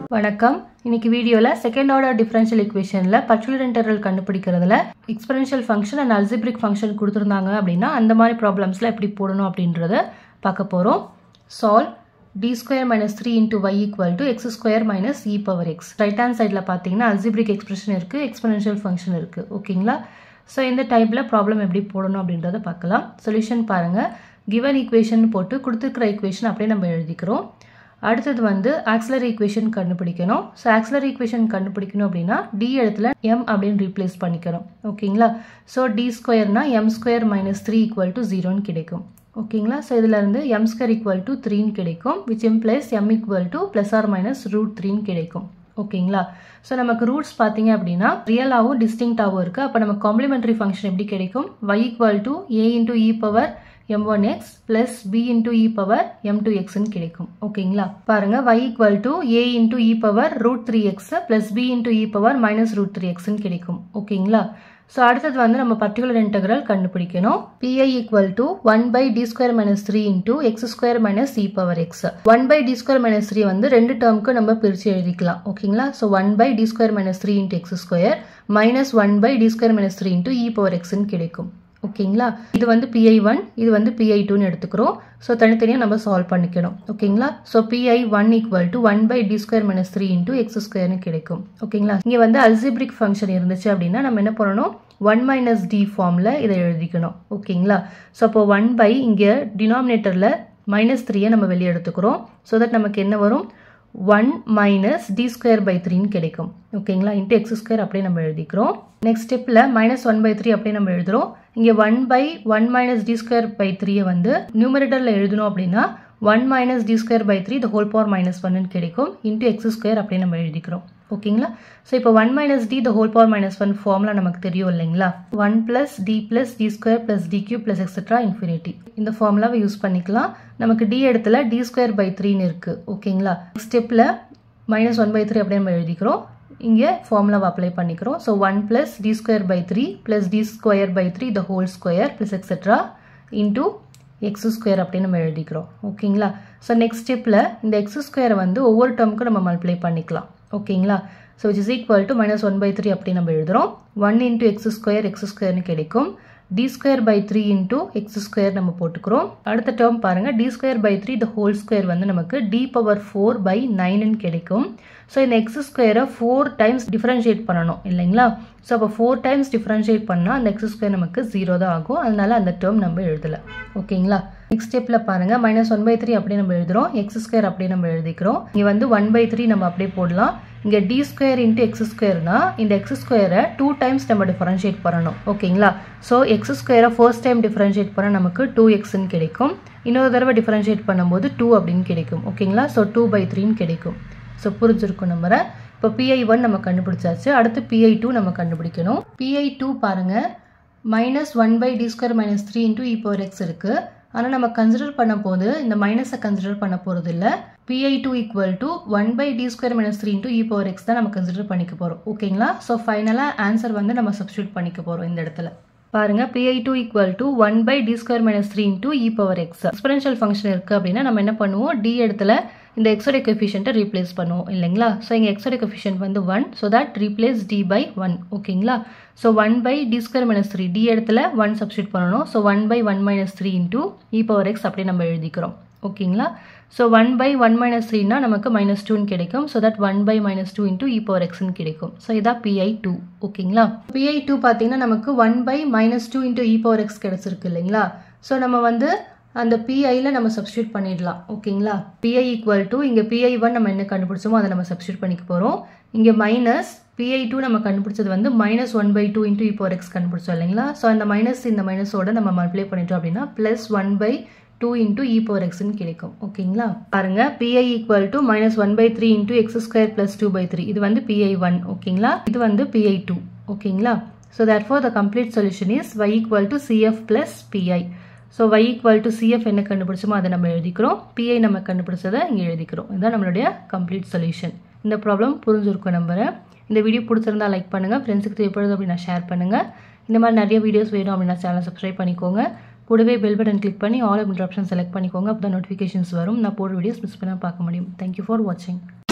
வணக்கம் இன்னைக்கு வீடியோவில் செகண்ட் ஆர்டர் டிஃபரன்ஷியல் இக்குவேஷனில் பர்டிகுலர் இன்டர்வல் கண்டுபிடிக்கிறதுல exponential function and algebraic function கொடுத்துருந்தாங்க அப்படின்னா அந்த மாதிரி ப்ராப்ளம்ஸில் எப்படி போடணும் அப்படின்றத பார்க்க போகிறோம் solve D square minus three into y equal to x square minus e power x right hand சைடில் பார்த்தீங்கன்னா அல்ஜிப்ரிக் எக்ஸ்பிரஷன் இருக்குது எக்ஸ்பெரன்ஷியல் ஃபங்க்ஷன் இருக்குது ஓகேங்களா ஸோ இந்த டைப்பில் ப்ராப்ளம் எப்படி போடணும் அப்படின்றத பார்க்கலாம் சொல்யூஷன் பாருங்கள் கிவன் ஈக்குவேஷன் போட்டு கொடுத்துருக்கிற ஈக்குவேஷன் அப்படியே நம்ம எழுதிக்கிறோம் அடுத்தது வந்து ஆக்சிலர் ஈக்குவேஷன் கண்டுபிடிக்கணும் ஸோ ஆக்சிலர் ஈக்குவேஷன் கண்டுபிடிக்கணும் அப்படின்னா டி இடத்துல எம் அப்படின்னு ரீப்ளேஸ் பண்ணிக்கிறோம் ஓகேங்களா ஸோ டி ஸ்கொயர்னா m square minus three equal to ஜீரோன்னு கிடைக்கும் ஓகேங்களா ஸோ இதில் இருந்து எம் ஸ்கொயர் ஈக்குவல் டு த்ரீன்னு கிடைக்கும் which implies m equal to plus or minus root த்ரீன்னு கிடைக்கும் ஓகேங்களா ஸோ நமக்கு ரூட்ஸ் பார்த்தீங்க அப்படின்னா ரியலாகவும் டிஸ்டிங்டாகவும் இருக்குது அப்போ நமக்கு காம்ப்ளிமெண்ட்ரி ஃபங்க்ஷன் எப்படி கிடைக்கும் y equal to A into e power m one x plus B into e power m two எக்ஸ்ன்னு கிடைக்கும் ஓகேங்களா பாருங்க y equal to A into e power root three x plus B into e power minus root three எக்ஸ்ன்னு கிடைக்கும் ஓகேங்களா so அடுத்தது வந்து நம்ம பர்டிகுலர் இன்டெக்ரல் கண்டுபிடிக்கணும் PI equal to one by D square minus three into x square minus e power x one by D square minus three வந்து ரெண்டு டேர்முக்கு நம்ம பிரித்து எழுதிக்கலாம் ஓகேங்களா so one by D square minus three into x square minus one by D square minus three into e power எக்ஸ்ன்னு கிடைக்கும் ஓகேங்களா இது வந்து பிஐ ஒன் இது வந்து பிஐ டூன்னு எடுத்துக்கிறோம் ஸோ தனித்தனியாக நம்ம சால்வ் பண்ணிக்கணும் ஓகேங்களா so PI one equal to one by D square minus three into x ஸ்கொயர்னு கிடைக்கும் ஓகேங்களா இங்கே வந்து அல்ஜிப்ரிக் ஃபங்க்ஷன் இருந்துச்சு அப்படின்னா நம்ம என்ன பண்ணணும் ஒன் மைனஸ் டி ஃபார்மில் இதை எழுதிக்கணும் ஓகேங்களா ஸோ அப்போ ஒன் பை இங்கே டினாமினேட்டரில் மைனஸ் த்ரீயை நம்ம வெளியே எடுத்துக்கிறோம் ஸோ தட் நமக்கு என்ன வரும் one minus D square by த்ரீன்னு கிடைக்கும் ஓகேங்களா இன்ட்டு எக்ஸ் ஸ்கொயர் அப்படியே நம்ம எழுதிக்கிறோம் நெக்ஸ்ட் ஸ்டெப்பில் மைனஸ் ஒன் பை த்ரீ அப்படியே நம்ம எழுதுறோம் இங்கே one by one minus D square by த்ரீயை வந்து நியூமரேட்டரில் எழுதணும் அப்படின்னா one minus D square by three the whole power minus ஒன்னு கிடைக்கும் இன்ட்டு எக்ஸ் ஸ்கொயர் அப்படியே நம்ம எழுதிக்கிறோம் ஓகேங்களா ஸோ இப்போ one minus D the whole power minus one ஃபார்ம்ல நமக்கு தெரியும் இல்லைங்களா one plus D plus D square plus D cube plus etcetera infinity இந்த ஃபார்முலாவை யூஸ் பண்ணிக்கலாம் நமக்கு டி இடத்துல டி ஸ்கொயர் பை த்ரீன்னு இருக்கு ஓகேங்களா நெக்ஸ்ட் ஸ்டெப்பில் மைனஸ் ஒன் பை த்ரீ அப்படியே நம்ம எழுதிக்கிறோம் இங்கே ஃபார்முலாவை அப்ளை பண்ணிக்கிறோம் so one plus D square by three plus D square by three the whole square plus etcetera into x square அப்படின்னு நம்ம எழுதிக்கிறோம் ஓகேங்களா ஸோ நெக்ஸ்ட் ஸ்டெப்பில் இந்த எக்ஸ் ஸ்கொயரை வந்து ஒவ்வொரு டேர்முக்கும் நம்ம மல்டிப்ளை பண்ணிக்கலாம் ஓகேங்களா so which is equal to minus one by three அப்படி நம்ம எழுதுகிறோம் one into x square x ஸ்கொயர்னு கிடைக்கும் D square by three into x square நம்ம போட்டுக்கிறோம் அடுத்த டேர்ம் பாருங்கள் D square by three the whole square வந்து நமக்கு டி பவர் ஃபோர் பை நைனுன்னு கிடைக்கும் ஸோ இந்த எக்ஸ் ஸ்கொயரை ஃபோர் டைம்ஸ் டிஃபரன்ஷியேட் பண்ணணும் இல்லைங்களா ஸோ அப்போ ஃபோர் டைம்ஸ் டிஃபரன்ஷியேட் பண்ணால் அந்த எக்ஸ் ஸ்கொயர் நமக்கு ஜீரோ தான் ஆகும் அதனால அந்த டேர்ம் நம்ம எழுதலை ஓகேங்களா நெக்ஸ்ட் ஸ்டெப்பில் பாருங்கள் மைனஸ் ஒன் பை த்ரீ அப்படியே நம்ம எழுதுகிறோம் எக்ஸ் ஸ்கொயர் அப்படியே நம்ம எழுதிக்கிறோம் இங்கே வந்து ஒன் பை த்ரீ நம்ம அப்படியே போடலாம் இங்கே டி ஸ்கொயர் இன்ட்டு எக்ஸ் ஸ்கொயர்னா இந்த எக்ஸ் ஸ்கொயரை டூ டைம்ஸ் நம்ம டிஃபரன்ஷியேட் பண்ணணும் ஓகேங்களா ஸோ எக்ஸ் ஸ்கொயரை ஃபர்ஸ்ட் டைம் டிஃபரன்ஷியேட் பண்ண நமக்கு டூ எக்ஸ்ன்னு கிடைக்கும் இன்னொரு தடவை டிஃபரன்ஷியேட் பண்ணும்போது டூ அப்படின்னு கிடைக்கும் ஓகேங்களா ஸோ டூ பை த்ரீன்னு கிடைக்கும் ஸோ புரிஞ்சிருக்கும் நம்பரை இப்போ பிஐ ஒன் நம்ம கண்டுபிடிச்சாச்சு அடுத்து பிஐ டூ நம்ம கண்டுபிடிக்கணும் பிஐ டூ பாருங்கள் minus one by D square minus three into e power x இருக்குது ஆனால் நம்ம கன்சிடர் பண்ண போது இந்த மைனஸை கன்சிடர் பண்ண போகிறது இல்லை PI two equal to one by D square minus three into e power x தான் நம்ம கன்சிடர் பண்ணிக்க போகிறோம் ஓகேங்களா ஸோ ஃபைனலாக ஆன்சர் வந்து நம்ம சப்ஸ்டியூட் பண்ணிக்க போகிறோம் இந்த இடத்துல பாருங்க PI two equal to one by D square minus three into e power x exponential function இருக்குது அப்படின்னா நம்ம என்ன பண்ணுவோம் டி இடத்துல இந்த எக்ஸோட கொஃபிஷியன்ட்டை ரீப்ளேஸ் பண்ணுவோம் இல்லைங்களா ஸோ இங்கே எக்ஸோட கொஃபிஷியன்ட் வந்து one so that replace D by one ஓகேங்களா so one by D square minus three D இடத்துல ஒன் சப்ஸ்டியூட் பண்ணணும் so one by one minus three into e power x அப்படியே நம்ம எழுதிக்கிறோம் ஓகேங்களா so one by one minus த்ரீனா நமக்கு minus டூன்னு கிடைக்கும் so that one by minus two into e power எக்ஸ்னு கிடைக்கும் ஸோ இதான் பிஐ டூ ஓகேங்களா பிஐ டூ பார்த்தீங்கன்னா நமக்கு one by minus two into e power x கிடச்சிருக்கு இல்லைங்களா ஸோ நம்ம வந்து அந்த பிஐயில் நம்ம சப்ஸ்டியூட் பண்ணிடலாம் ஓகேங்களா பிஐ ஈக்குவல் டு இங்கே பிஐ ஒன் நம்ம என்ன கண்டுபிடிச்சோமோ அதை நம்ம சப்ஸ்டியூட் பண்ணிக்க போகிறோம் இங்கே மைனஸ் பிஐ டூ நம்ம கண்டுபிடிச்சது வந்து minus one by two into இப்போ எக்ஸ் கண்டுபிடிச்சோம் இல்லைங்களா ஸோ அந்த மைனஸ் இந்த மைனஸோட நம்ம மல்டிப்ளை பண்ணிட்டோம் அப்படின்னா plus one by two into e power எக்ஸ்னு கிடைக்கும் ஓகேங்களா பாருங்க PI equal to minus one by three into x square plus two by three இது வந்து பிஐ ஒன் ஓகேங்களா இது வந்து பிஐ டூ ஓகேங்களா so that for the complete solution is y equal to CF plus PI so y equal to CF என்ன கண்டுபிடிச்சோமோ அதை நம்ம எழுதிக்கிறோம் பிஐ நம்ம கண்டுபிடிச்சதை இங்கே எழுதிக்கிறோம் இதுதான் நம்மளுடைய கம்ப்ளீட் சொல்யூஷன் இந்த ப்ராப்ளம் புரிஞ்சிருக்கும் நம்புறேன் இந்த வீடியோ பிடிச்சிருந்தா லைக் பண்ணுங்கள் ஃப்ரெண்ட்ஸுக்கு தேவைப்படுது அப்படின்னா ஷேர் பண்ணுங்கள் இந்த மாதிரி நிறைய வீடியோஸ் வேணும் அப்படின்னா சேனலை சப்ஸ்கிரைப் பண்ணிக்கோங்க கூடவே பெல் பட்டன் கிளிக் பண்ணி ஆல் அப்படின்ற ஆப்ஷன் செலக்ட் பண்ணிக்கோங்க அப்போ தான் நோட்டிஃபிகேஷன்ஸ் வரும் நான் போடுற வீடியோஸ் மிஸ் பண்ணால் பார்க்க முடியும் தேங்க்யூ ஃபார் வாட்சிங்